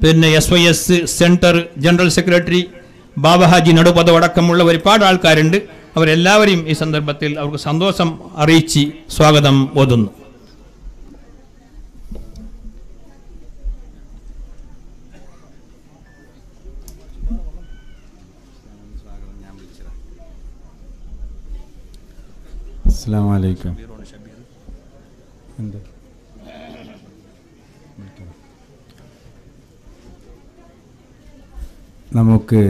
പിന്നെ S Y S centre general secretary Babahaji നടുപദം അടക്കമുള്ള ഒരുപാട് ആൾക്കാരുണ്ട് അവരെല്ലാവരെയും ഈ സന്ദർഭത്തിൽ അവർക്ക് സന്തോഷം അറിയിച്ച് സ്വാഗതം ഓതുന്നു അസ്സാം വലൈക്കും എന്ത് നമുക്ക്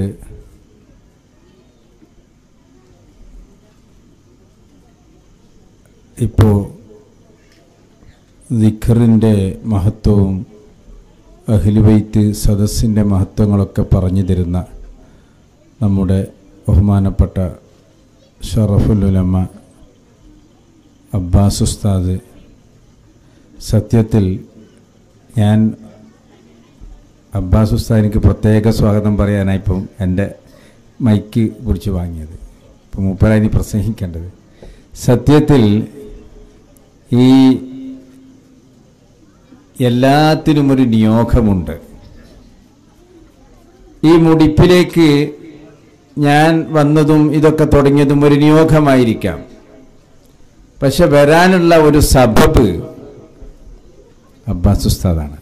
ഇപ്പോൾ ദിഖറിൻ്റെ മഹത്വവും അഖിലുബൈത്ത് സദസ്സിൻ്റെ മഹത്വങ്ങളൊക്കെ പറഞ്ഞു തരുന്ന നമ്മുടെ ബഹുമാനപ്പെട്ട ഷറഫുലുലമ്മ അബ്ബാസ് ഉസ്താദ് സത്യത്തിൽ ഞാൻ അബ്ബാസ് ഉസ്താദ് എനിക്ക് പ്രത്യേക സ്വാഗതം പറയാനായി ഇപ്പം എൻ്റെ മൈക്ക് പിടിച്ച് വാങ്ങിയത് ഇപ്പം മൂപ്പരായി പ്രസംഗിക്കേണ്ടത് സത്യത്തിൽ ഈ എല്ലാത്തിനും ഒരു നിയോഗമുണ്ട് ഈ മുടിപ്പിലേക്ക് ഞാൻ വന്നതും ഇതൊക്കെ തുടങ്ങിയതും ഒരു നിയോഗമായിരിക്കാം പക്ഷെ വരാനുള്ള ഒരു സബബ് അബ്ബാസ് ഉസ്താദാണ്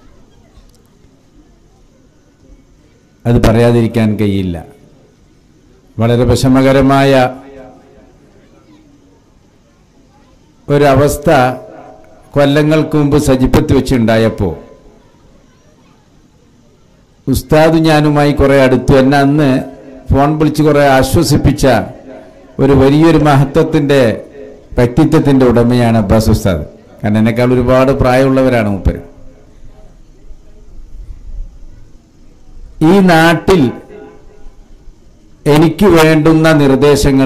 അത് പറയാതിരിക്കാൻ കഴിയില്ല വളരെ വിഷമകരമായ ഒരവസ്ഥ കൊല്ലങ്ങൾക്ക് മുമ്പ് സജിപ്പത്ത് വെച്ചുണ്ടായപ്പോൾ ഉസ്താദ് ഞാനുമായി കുറേ അടുത്തു എന്നെ അന്ന് ഫോൺ വിളിച്ച് കുറേ ആശ്വസിപ്പിച്ച ഒരു വലിയൊരു മഹത്വത്തിൻ്റെ വ്യക്തിത്വത്തിൻ്റെ ഉടമയാണ് അബ്ബാസ് ഉസ്താദ് കാരണം എന്നെക്കാൾ ഒരുപാട് പ്രായമുള്ളവരാണ് മൂപ്പര് ഈ നാട്ടിൽ എനിക്ക് വേണ്ടുന്ന നിർദ്ദേശങ്ങൾ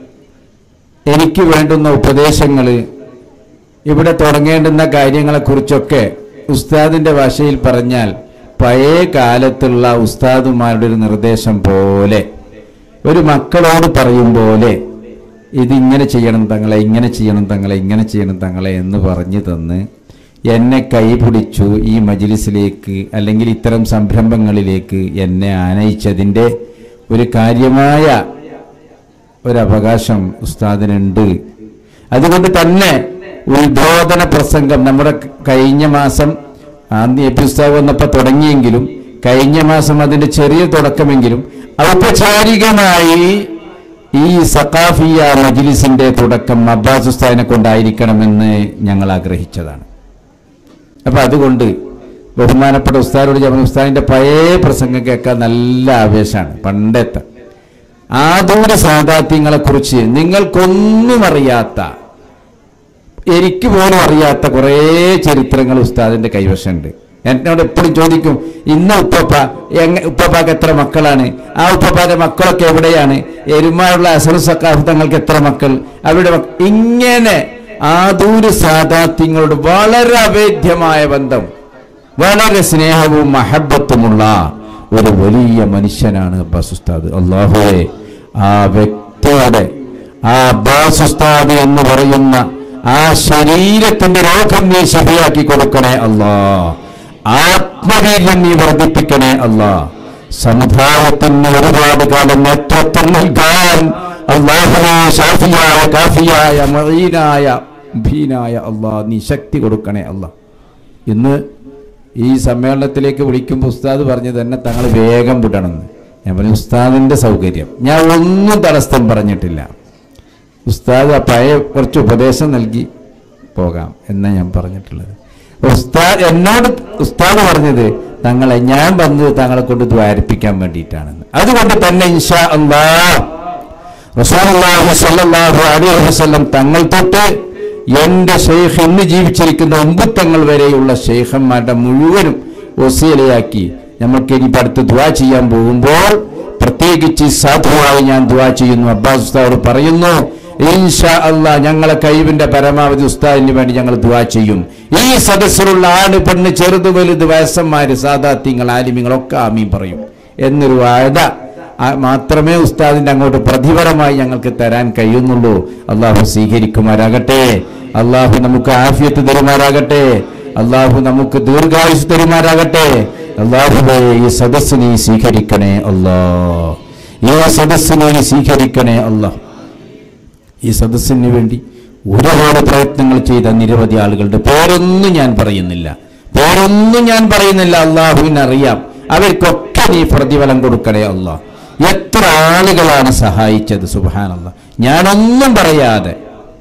എനിക്ക് വേണ്ടുന്ന ഉപദേശങ്ങൾ ഇവിടെ തുടങ്ങേണ്ടുന്ന കാര്യങ്ങളെക്കുറിച്ചൊക്കെ ഉസ്താദിൻ്റെ ഭാഷയിൽ പറഞ്ഞാൽ പഴയ കാലത്തുള്ള ഉസ്താദുമാരുടെ ഒരു നിർദ്ദേശം പോലെ ഒരു മക്കളോട് പറയും പോലെ ഇതിങ്ങനെ ചെയ്യണം തങ്ങളെ ഇങ്ങനെ ചെയ്യണം തങ്ങളെ ഇങ്ങനെ ചെയ്യണം തങ്ങളെ എന്ന് പറഞ്ഞു തന്ന് എന്നെ കൈപിടിച്ചു ഈ മജിലിസിലേക്ക് അല്ലെങ്കിൽ ഇത്തരം സംരംഭങ്ങളിലേക്ക് എന്നെ ആനയിച്ചതിൻ്റെ ഒരു കാര്യമായ ഒരവകാശം ഉസ്താദിനുണ്ട് അതുകൊണ്ട് തന്നെ ഉദ്ബോധന പ്രസംഗം നമ്മുടെ കഴിഞ്ഞ മാസം ആദ്യ എപ്പിസ്താവ് വന്നപ്പോൾ തുടങ്ങിയെങ്കിലും കഴിഞ്ഞ മാസം അതിന്റെ ചെറിയ തുടക്കമെങ്കിലും ഔപചാരികമായി ഈ സഖാഫിയ മജിലിസിന്റെ തുടക്കം അബ്ബാസ് ഉസ്താദിനെ കൊണ്ടായിരിക്കണമെന്ന് ഞങ്ങൾ ആഗ്രഹിച്ചതാണ് അപ്പൊ അതുകൊണ്ട് ബഹുമാനപ്പെട്ട ഉസ്താദോട് ജമൽ ഉസ്താദിന്റെ പഴയ പ്രസംഗം കേൾക്കാൻ നല്ല ആവേശമാണ് പണ്ടത്തെ ആധുനിക സാധാത്യങ്ങളെ കുറിച്ച് നിങ്ങൾക്കൊന്നും അറിയാത്ത എനിക്ക് പോലും അറിയാത്ത കുറേ ചരിത്രങ്ങൾ ഉസ്താദിന്റെ കൈവശമുണ്ട് എന്നോട് എപ്പോഴും ചോദിക്കും ഇന്ന് ഉപ്പപ്പ എങ്ങ ഉപ്പപ്പാക്ക് എത്ര മക്കളാണ് ആ ഉപ്പപ്പാന്റെ മക്കളൊക്കെ എവിടെയാണ് എരുമായുള്ള അസറു സക്കാഫ് തങ്ങൾക്ക് എത്ര മക്കൾ അവരുടെ മക്ക- ഇങ്ങനെ ആദൂര സാദാത്യങ്ങളോട് വളരെ അവേദ്യമായ ബന്ധം വളരെ സ്നേഹവും മഹബത്തുമുള്ള ഒരു വലിയ മനുഷ്യനാണ് അബ്ബാസ് ഉസ്താദ് അള്ളാഹുവെ ആ വ്യക്തിയുടെ ആ അബ്ബാസ് ഉസ്താദ് എന്ന് പറയുന്ന ആ ശരീരത്തിന്റെ രോഗം നീ ശരിയാക്കി കൊടുക്കണേ അല്ലാ ആത്മവീര്യം നീ വർദ്ധിപ്പിക്കണേ അല്ലാ സമുദായത്തിന് ഒരുപാട് കാലം നേതൃത്വം നൽകാൻ അള്ളാഹുവേ ഷാഫിയായ കാഫിയായ മഴീനായ ഭീനായ അള്ളാ നീ ശക്തി കൊടുക്കണേ അല്ലാ ഇന്ന് ഈ സമ്മേളനത്തിലേക്ക് വിളിക്കുമ്പോൾ ഉസ്താദ് പറഞ്ഞു തന്നെ തങ്ങൾ വേഗം വിടണമെന്ന് ഞാൻ പറഞ്ഞു ഉസ്താദിന്റെ സൗകര്യം ഞാൻ ഒന്നും തടസ്സം പറഞ്ഞിട്ടില്ല ഉസ്താദ് ആ പഴയ കുറച്ച് ഉപദേശം നൽകി പോകാം എന്നാ ഞാൻ പറഞ്ഞിട്ടുള്ളത് ഉസ്താദ് എന്നോട് ഉസ്താദ് പറഞ്ഞത് തങ്ങളെ ഞാൻ വന്നത് തങ്ങളെ കൊണ്ട് ദ്വാരിപ്പിക്കാൻ വേണ്ടിയിട്ടാണെന്ന് അതുകൊണ്ട് തന്നെ ഇൻഷാ അല്ലാ റസൂലുള്ളാഹി സ്വല്ലല്ലാഹു അലൈഹി വസല്ലം തങ്ങൾ തൊട്ട് എന്റെ ഷെയ്ഖ് ഇന്ന് ജീവിച്ചിരിക്കുന്ന ഒമ്പത്തങ്ങൾ വരെയുള്ള ഷെയ്ഖന്മാരുടെ മുഴുവനും ഒസിയലയാക്കി നമുക്ക് ഇനി അടുത്ത് ദുവാ ചെയ്യാൻ പോകുമ്പോൾ പ്രത്യേകിച്ച് സാധുവായി ഞാൻ ദുവാ ചെയ്യുന്നു അബ്ബാസ് ഉസ്താദോട് പറയുന്നു ഇൻഷാ അല്ലാ ഞങ്ങളെ കഴിവിന്റെ പരമാവധി ഉസ്താദിന് വേണ്ടി ഞങ്ങൾ ദുവാ ചെയ്യും ഈ സദസ്സിലുള്ള ആട് പെണ്ണ് ചെറുത് വലുത് വയസ്സന്മാര് സാദാത്യങ്ങൾ ആലിമ്യങ്ങളൊക്കെ ആമീൻ പറയും എന്നൊരു വാഴ ആ മാത്രമേ ഉസ്താദിന്റെ അങ്ങോട്ട് പ്രതിഫലമായി ഞങ്ങൾക്ക് തരാൻ കഴിയുന്നുള്ളൂ അള്ളാഹു സ്വീകരിക്കുമാരാകട്ടെ അള്ളാഹു നമുക്ക് ആഫിയത്ത് തരുമാറാകട്ടെ അള്ളാഹു നമുക്ക് ദീർഘായുസ് തരുമാറാകട്ടെ അള്ളാഹുവേ ഈ സദസ്സിനെ സ്വീകരിക്കണേ അല്ലാ ഈ സദസ്സിനെ സ്വീകരിക്കണേ അല്ലാ ഈ സദസ്സിന് വേണ്ടി ഒരുപാട് പ്രയത്നങ്ങൾ ചെയ്ത നിരവധി ആളുകളുടെ പേരൊന്നും ഞാൻ പറയുന്നില്ല പേരൊന്നും ഞാൻ പറയുന്നില്ല അള്ളാഹുവിന് അറിയാം അവർക്കൊക്കെ നീ പ്രതിഫലം കൊടുക്കണേ അല്ലാ എത്ര ആളുകളാണ് സഹായിച്ചത് സുബാനല്ല ഞാനൊന്നും പറയാതെ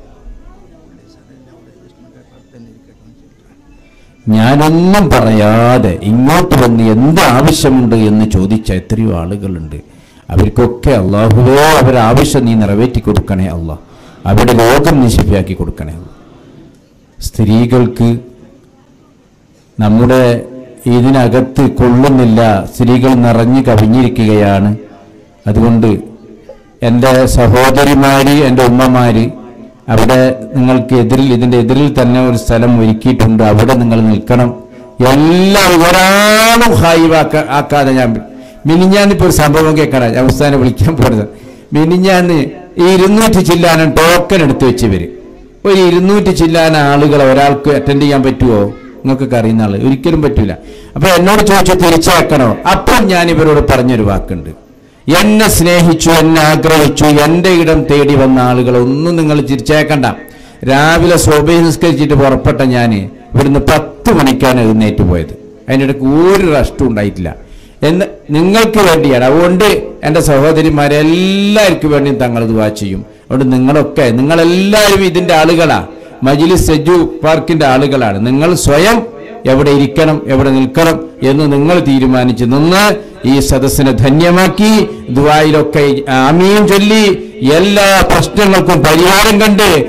ഞാനൊന്നും പറയാതെ ഇങ്ങോട്ട് വന്ന് എന്ത് ആവശ്യമുണ്ട് എന്ന് ചോദിച്ച എത്രയോ ആളുകളുണ്ട് അവർക്കൊക്കെ അള്ളാഹുവോ അവരുടെ ആവശ്യം നീ നിറവേറ്റി കൊടുക്കണേ അല്ല അവരുടെ രോഗം നീ ശരിയാക്കി കൊടുക്കണേ അല്ല സ്ത്രീകൾക്ക് നമ്മുടെ ഇതിനകത്ത് കൊള്ളുന്നില്ല സ്ത്രീകൾ നിറഞ്ഞു കവിഞ്ഞിരിക്കുകയാണ് അതുകൊണ്ട് എൻ്റെ സഹോദരിമാര് എൻ്റെ ഉമ്മമാര് അവിടെ നിങ്ങൾക്ക് എതിരിൽ ഇതിൻ്റെ എതിരിൽ തന്നെ ഒരു സ്ഥലം ഒരുക്കിയിട്ടുണ്ട് അവിടെ നിങ്ങൾ നിൽക്കണം എല്ലാം ഒരാളും ഹായിവാക്ക ആക്കാതെ ഞാൻ മിനിഞ്ഞാന്നിപ്പോൾ ഒരു സംഭവം കേൾക്കണം ഞാൻ അവസ്ഥാനെ വിളിക്കാൻ പോകുന്നത് മിനിഞ്ഞാന്ന് ഈ ഇരുന്നൂറ്റി ചില്ലാനം ടോക്കൺ എടുത്ത് വെച്ച് ഇവര് ഒരു ഇരുന്നൂറ്റി ചില്ലാന ആളുകളെ ഒരാൾക്ക് അറ്റൻഡ് ചെയ്യാൻ പറ്റുമോ നിങ്ങൾക്കൊക്കെ അറിയുന്ന ആള് ഒരിക്കലും പറ്റൂല അപ്പൊ എന്നോട് ചോദിച്ചു തിരിച്ചേക്കണോ അപ്പം ഞാൻ ഇവരോട് പറഞ്ഞൊരു വാക്കുണ്ട് എന്നെ സ്നേഹിച്ചു എന്നെ ആഗ്രഹിച്ചു എൻ്റെ ഇടം തേടി വന്ന ആളുകൾ ഒന്നും നിങ്ങൾ തിരിച്ചേക്കണ്ട രാവിലെ സ്വഭ നിസ്കരിച്ചിട്ട് പുറപ്പെട്ട ഞാൻ ഇവിടുന്ന് പത്ത് മണിക്കാണ് എഴുന്നേറ്റ് പോയത് അതിനിടയ്ക്ക് ഒരു റെസ്റ്റും ഉണ്ടായിട്ടില്ല എന്ന് നിങ്ങൾക്ക് വേണ്ടിയാണ് അതുകൊണ്ട് എൻ്റെ സഹോദരിമാരെല്ലാവർക്കും വേണ്ടിയും തങ്ങൾ ദുവാ ചെയ്യും അതുകൊണ്ട് നിങ്ങളൊക്കെ നിങ്ങളെല്ലാവരും ഇതിൻ്റെ ആളുകളാ മജിലിസ് സെജു പാർക്കിന്റെ ആളുകളാണ് നിങ്ങൾ സ്വയം എവിടെ ഇരിക്കണം എവിടെ നിൽക്കണം എന്ന് നിങ്ങൾ തീരുമാനിച്ച് നിന്ന് ഈ സദസ്സിനെ ധന്യമാക്കി ദുബായിലൊക്കെ ആമീൻ ചൊല്ലി എല്ലാ പ്രശ്നങ്ങൾക്കും പരിഹാരം കണ്ട്